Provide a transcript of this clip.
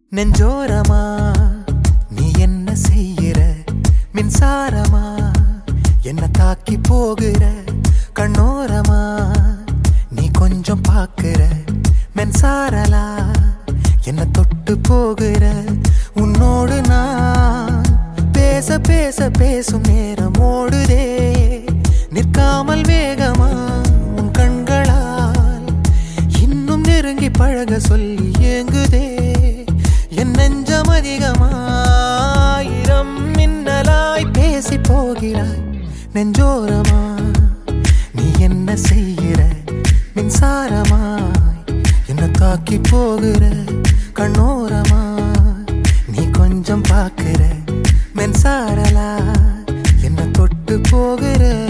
நெஞ்சோரமா நீ என்ன செய்கிற மின்சாரமா என்ன தாக்கி போகிற கண்ணோரமா நீ கொஞ்சம் பாக்குற மின்சாரலா என்ன தொட்டு போகிற உன்னோடு நான் பேச பேச பேசும் நேரம் ஓடுதே நிற்காமல் வேகமா உன் கண்களால் இன்னும் நெருங்கி பழக சொல்லி ஏங்குதே என் நெஞ்சம் அதிகமாயிரம் மின்னலாய் பேசி போகிறாய் நெஞ்சோரமா நீ என்ன செய்கிற மின்சாரமாய் என்ன தாக்கி போகிற கண்ணோரமா நீ கொஞ்சம் பார்க்கிற மின்சாரலா என்ன தொட்டு போகிற